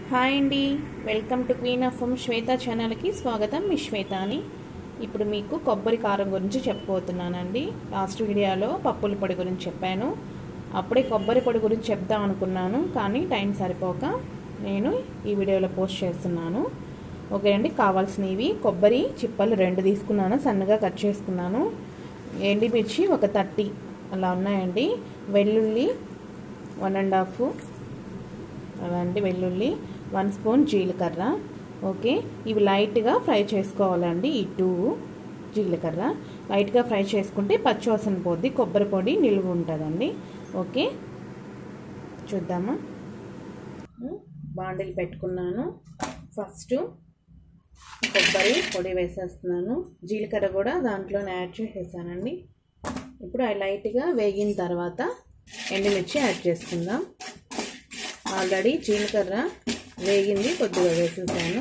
hi అండి welcome to queen of home Shweta ఛానల్కి స్వాగతం మీ శ్వేత అని ఇప్పుడు మీకు కొబ్బరి కారం గురించి చెప్పబోతున్నానండి లాస్ట్ వీడియోలో పప్పుల పొడి గురించి చెప్పాను అప్పుడే కొబ్బరి పొడి గురించి చెప్దాం అనుకున్నాను కానీ టైం సరిపోక నేను ఈ వీడియోలో పోస్ట్ చేస్తున్నాను ఓకే అండి కావాల్సినవి కొబ్బరి చిప్పలు రెండు తీసుకున్నాను సన్నగా కట్ చేసుకున్నాను ఎండిమిర్చి ఒక థర్టీ అలా ఉన్నాయండి వెల్లుల్లి వన్ అండ్ హాఫ్ అలాంటి వెల్లుల్లి వన్ స్పూన్ జీలకర్ర ఓకే ఇవి లైట్గా ఫ్రై చేసుకోవాలండి ఈ టూ జీలకర్ర లైట్గా ఫ్రై చేసుకుంటే పచ్చివాసన పోద్ది కొబ్బరి పొడి నిలువ ఉంటుందండి ఓకే చూద్దామా బాండిల్ పెట్టుకున్నాను ఫస్ట్ కొబ్బరి పొడి వేసేస్తున్నాను జీలకర్ర కూడా దాంట్లోనే యాడ్ చేసేసానండి ఇప్పుడు అవి లైట్గా వేగిన తర్వాత ఎండుమిర్చి యాడ్ చేసుకుందాం ఆల్రెడీ జీలకర్ర వేగింది కొద్దిగా వేసేసాను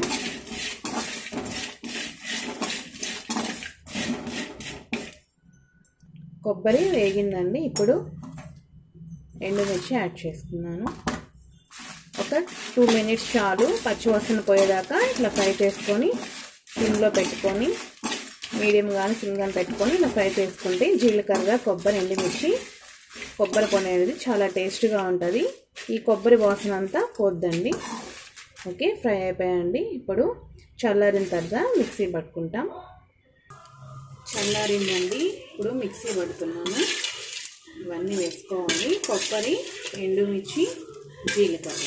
కొబ్బరి వేగిందండి ఇప్పుడు ఎండుమిర్చి యాడ్ చేసుకున్నాను ఒక టూ మినిట్స్ చాలు పచ్చివాసన పోయేదాకా ఇట్లా ఫ్రై చేసుకొని సిమ్లో పెట్టుకొని మీడియం కానీ సిమ్ కానీ పెట్టుకొని ఇలా ఫ్రై చేసుకుంటే జీలకర్ర కొబ్బరి ఎండుమిర్చి కొబ్బరి పొడి అనేది చాలా టేస్ట్గా ఉంటుంది ఈ కొబ్బరి వాసన అంతా పోద్దండి ఓకే ఫ్రై అయిపోయాయండి ఇప్పుడు చల్లారిన తర్వాత మిక్సీ పట్టుకుంటాం చల్లారిందండి ఇప్పుడు మిక్సీ పడుతున్నాను ఇవన్నీ వేసుకోవాలి కొబ్బరి ఎండుమిర్చి జీలకర్ర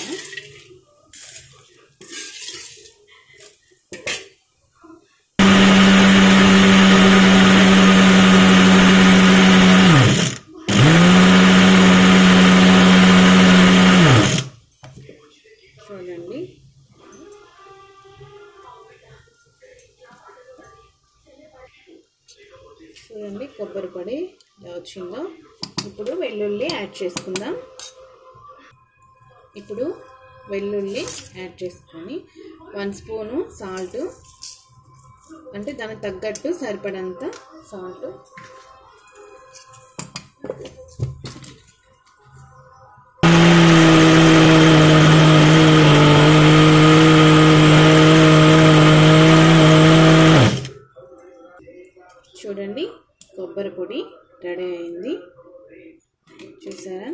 చూడండి చూడండి కొబ్బరి పొడి ఎలా వచ్చిందో ఇప్పుడు వెల్లుల్లి యాడ్ చేసుకుందాం ఇప్పుడు వెల్లుల్లి యాడ్ చేసుకొని వన్ స్పూను సాల్ట్ అంటే దానికి తగ్గట్టు సరిపడంత సాల్ట్ చూడండి కొబ్బరి పొడి రెడీ అయింది చూసారా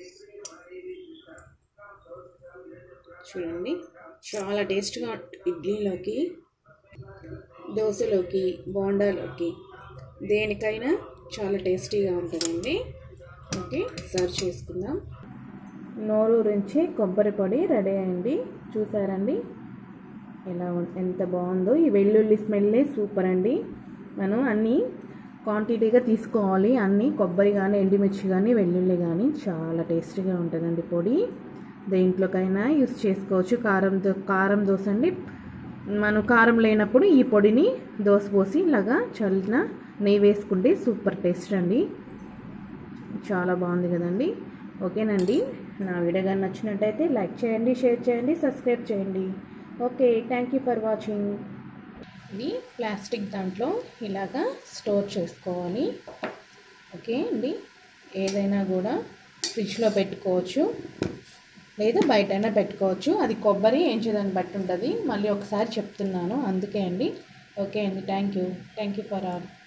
చూడండి చాలా టేస్ట్గా ఇడ్లీలోకి దోశలోకి బోండాలోకి దేనికైనా చాలా టేస్టీగా ఉంటుందండి ఓకే సర్వ్ చేసుకుందాం నోరు నుంచి కొబ్బరి పొడి రెడీ అయింది చూసారండి ఎలా ఎంత బాగుందో ఈ వెల్లుల్లి స్మెల్లే సూపర్ అండి మనం అన్నీ క్వాంటిటీగా తీసుకోవాలి అన్నీ కొబ్బరి కానీ ఎండుమిర్చి కానీ వెల్లుల్లి కానీ చాలా టేస్టీగా ఉంటుందండి పొడి దేంట్లోకైనా యూస్ చేసుకోవచ్చు కారం కారం దోశ అండి మనం కారం లేనప్పుడు ఈ పొడిని దోశ పోసి ఇలాగా చల్లిన నెయ్యి వేసుకుంటే సూపర్ టేస్ట్ అండి చాలా బాగుంది కదండి ఓకేనండి నా వీడియో కానీ నచ్చినట్టయితే లైక్ చేయండి షేర్ చేయండి సబ్స్క్రైబ్ చేయండి okay thank you for watching ఇది ప్లాస్టిక్ దాంట్లో ఇలాగా స్టోర్ చేసుకోవాలి ఓకే అండి ఏదైనా కూడా ఫ్రిడ్జ్లో పెట్టుకోవచ్చు లేదా బయటైనా పెట్టుకోవచ్చు అది కొబ్బరి ఏంచేదాన్ని బట్టి ఉంటుంది మళ్ళీ ఒకసారి చెప్తున్నాను అందుకే అండి ఓకే అండి thank you thank you for all